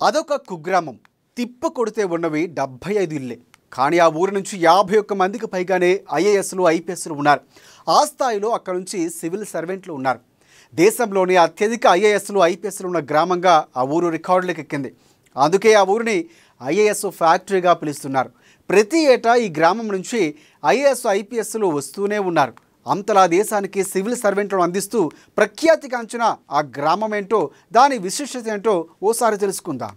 అదొక కుగ్రామం తిప్ప కొడితే ఉన్నవి డెబ్భై ఐదు ఇల్లే కానీ ఆ ఊరి నుంచి యాభై ఒక్క మందికి పైగానే ఐఏఎస్లు ఐపీఎస్లు ఉన్నారు ఆ స్థాయిలో అక్కడ నుంచి సివిల్ సర్వెంట్లు ఉన్నారు దేశంలోనే అత్యధిక ఐఏఎస్లు ఐపీఎస్లు ఉన్న గ్రామంగా ఆ ఊరు రికార్డులకు ఎక్కింది అందుకే ఆ ఊరిని ఐఏఎస్ ఫ్యాక్టరీగా పిలుస్తున్నారు ప్రతి ఏటా ఈ గ్రామం నుంచి ఐఏఎస్ ఐపీఎస్లు వస్తూనే ఉన్నారు అంతలా దేశానికి సివిల్ సర్వెంట్లను అందిస్తూ ప్రఖ్యాతిగాంచిన ఆ గ్రామం ఏంటో దాని విశిష్టత ఏంటో ఓసారి తెలుసుకుందాం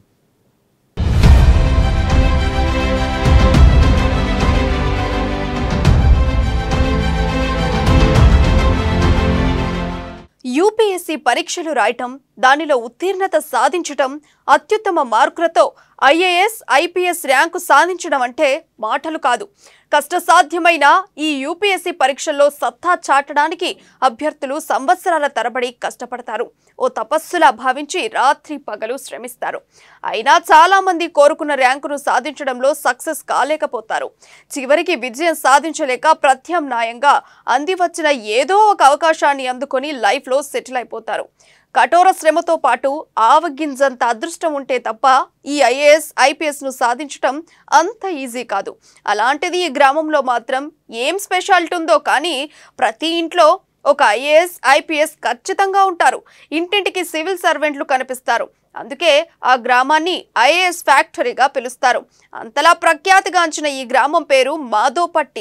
యూపీఎస్సీ పరీక్షలు రాయటం దానిలో ఉత్తీర్ణత సాధించటం అత్యుత్తమ మార్కులతో ఐఏఎస్ ఐపీఎస్ ర్యాంకు సాధించడం అంటే మాటలు కాదు కష్టసాధ్యమైన ఈ యూపీఎస్సీ పరీక్షల్లో సత్తా చాటడానికి అభ్యర్థులు సంవత్సరాల తరబడి కష్టపడతారు ఓ తపస్సులా భావించి రాత్రి పగలు శ్రమిస్తారు అయినా చాలా మంది కోరుకున్న ర్యాంకును సాధించడంలో సక్సెస్ కాలేకపోతారు చివరికి విజయం సాధించలేక ప్రత్యామ్నాయంగా అందివచ్చిన ఏదో ఒక అవకాశాన్ని అందుకొని లైఫ్లో సెటిల్ అయిపోతారు కఠోర శ్రమతో పాటు ఆవగింజంత అదృష్టం ఉంటే తప్ప ఈ ఐఏఎస్ ఐపీఎస్ ను సాధించటం అంత ఈజీ కాదు అలాంటిది ఈ గ్రామంలో మాత్రం ఏం స్పెషాలిటీ ఉందో కానీ ప్రతి ఇంట్లో ఒక ఐఏఎస్ ఐపీఎస్ ఖచ్చితంగా ఉంటారు ఇంటింటికి సివిల్ సర్వెంట్లు కనిపిస్తారు అందుకే ఆ గ్రామాన్ని ఐఏఎస్ ఫ్యాక్టరీగా పిలుస్తారు అంతలా ప్రఖ్యాతిగాంచిన ఈ గ్రామం పేరు మాధోపట్టి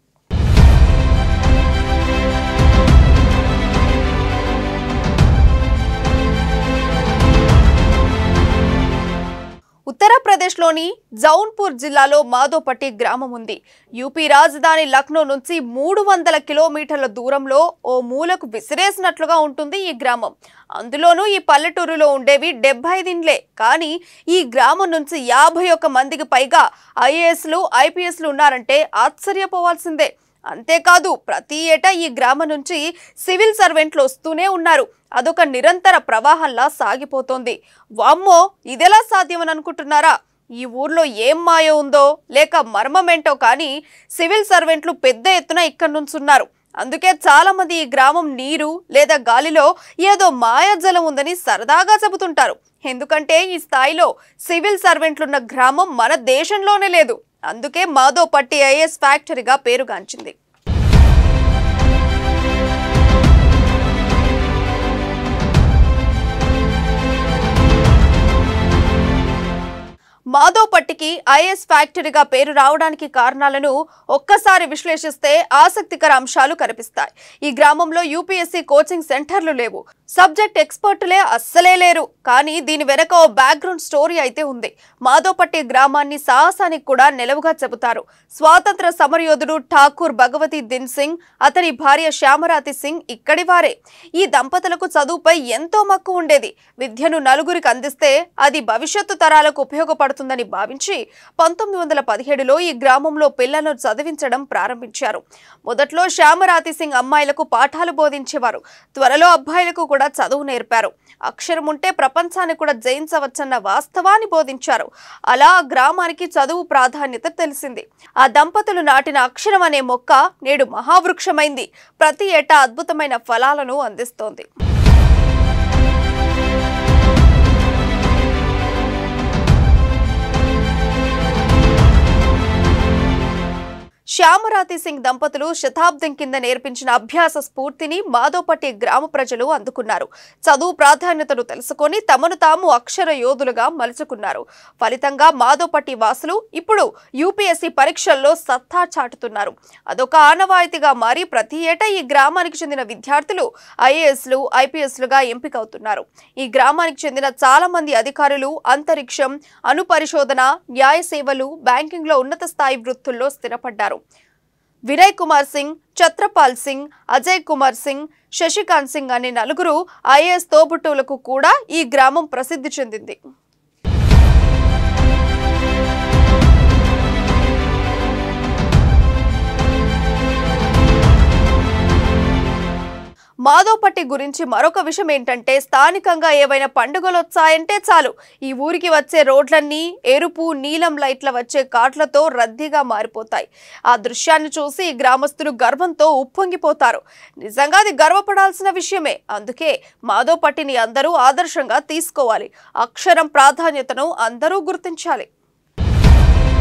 ఉత్తరప్రదేశ్లోని జౌన్పూర్ జిల్లాలో మాధోపట్టి గ్రామం ఉంది యూపీ రాజధాని లక్నో నుంచి మూడు వందల కిలోమీటర్ల దూరంలో ఓ మూలకు విసిరేసినట్లుగా ఉంటుంది ఈ గ్రామం అందులోనూ ఈ పల్లెటూరులో ఉండేవి డెబ్బై దిన్లే కానీ ఈ గ్రామం నుంచి యాభై ఒక్క మందికి పైగా ఐఏఎస్లు ఐపీఎస్లు ఉన్నారంటే ఆశ్చర్యపోవాల్సిందే అంతేకాదు ప్రతి ఏటా ఈ గ్రామం నుంచి సివిల్ సర్వెంట్లు వస్తూనే ఉన్నారు అదొక నిరంతర ప్రవాహంలా సాగిపోతోంది వామ్మో ఇదెలా సాధ్యమని అనుకుంటున్నారా ఈ ఊర్లో ఏం మాయ ఉందో లేక మర్మమేంటో కానీ సివిల్ సర్వెంట్లు పెద్ద ఎత్తున ఇక్కడి నుంచి ఉన్నారు అందుకే చాలా మంది ఈ గ్రామం నీరు లేదా గాలిలో ఏదో మాయాజలం ఉందని సరదాగా చెబుతుంటారు ఎందుకంటే ఈ స్థాయిలో సివిల్ సర్వెంట్లున్న గ్రామం మన దేశంలోనే లేదు అందుకే మాధోపట్టి ఐఏఎస్ ఫ్యాక్టరీగా పేరుగాంచింది మాధోపట్టికి ఐఎస్ ఫ్యాక్టరీగా పేరు రావడానికి కారణాలను ఒక్కసారి విశ్లేషిస్తే ఆసక్తికర అంశాలు కనిపిస్తాయి ఈ గ్రామంలో యూపీఎస్సీ కోచింగ్ సెంటర్లు లేవు సబ్జెక్ట్ ఎక్స్పర్టులే అస్సలే లేరు కానీ దీని వెనక ఓ బ్యాక్గ్రౌండ్ స్టోరీ అయితే ఉంది మాధోపట్టి గ్రామాన్ని సాహసానికి కూడా నిలవుగా చెబుతారు స్వాతంత్ర సమరయోధుడు ఠాకూర్ భగవతి దిన్ సింగ్ అతని భార్య శ్యామరాతి సింగ్ ఇక్కడి వారే ఈ దంపతులకు చదువుపై ఎంతో మక్కువ ఉండేది విద్యను నలుగురికి అందిస్తే అది భవిష్యత్తు తరాలకు ఉపయోగపడుతుందని భావించి పంతొమ్మిది వందల పదిహేడులో ఈ గ్రామంలో పిల్లలను చదివించడం ప్రారంభించారు మొదట్లో శ్యామరాతి సింగ్ అమ్మాయిలకు పాఠాలు బోధించేవారు త్వరలో అబ్బాయిలకు కూడా చదువు నేర్పారు అక్షరం ఉంటే ప్రపంచాన్ని కూడా జయించవచ్చన్న వాస్తవాన్ని బోధించారు అలా ఆ గ్రామానికి చదువు ప్రాధాన్యత తెలిసింది ఆ దంపతులు నాటిన అక్షరం అనే మొక్క నేడు మహావృక్షమైంది ప్రతి ఏటా అద్భుతమైన ఫలాలను అందిస్తోంది శ్యామరాతి సింగ్ దంపతులు శతాబ్దం కింద నేర్పించిన అభ్యాస స్ఫూర్తిని మాధోపట్టి గ్రామ ప్రజలు అందుకున్నారు చదువు ప్రాధాన్యతను తెలుసుకొని తమను తాము అక్షర యోధులుగా మలుచుకున్నారు ఫలితంగా మాధోపట్టి వాసులు ఇప్పుడు యూపీఎస్సీ పరీక్షల్లో సత్తా చాటుతున్నారు అదొక ఆనవాయితీగా మారి ప్రతి ఏటా ఈ గ్రామానికి చెందిన విద్యార్థులు ఐఏఎస్లు ఐపీఎస్లుగా ఎంపికవుతున్నారు ఈ గ్రామానికి చెందిన చాలా మంది అధికారులు అంతరిక్షం అణుపరిశోధన న్యాయ సేవలు బ్యాంకింగ్లో ఉన్నత స్థాయి వృత్తుల్లో స్థిరపడ్డారు వినయ్ కుమార్ సింగ్ ఛత్రపాల్ సింగ్ అజయ్ కుమార్ సింగ్ శశికాంత్ సింగ్ అనే నలుగురు ఐఏఎస్ తోబుట్టువులకు కూడా ఈ గ్రామం ప్రసిద్ధి చెందింది మాధవపట్టి గురించి మరొక విషయం ఏంటంటే స్థానికంగా ఏవైనా పండుగలు వచ్చాయంటే చాలు ఈ ఊరికి వచ్చే రోడ్లన్నీ ఎరుపు నీలం లైట్ల వచ్చే కార్లతో రద్దీగా మారిపోతాయి ఆ దృశ్యాన్ని చూసి గ్రామస్తులు గర్వంతో ఉప్పొంగిపోతారు నిజంగా అది గర్వపడాల్సిన విషయమే అందుకే మాధవపట్టిని అందరూ ఆదర్శంగా తీసుకోవాలి అక్షరం ప్రాధాన్యతను అందరూ గుర్తించాలి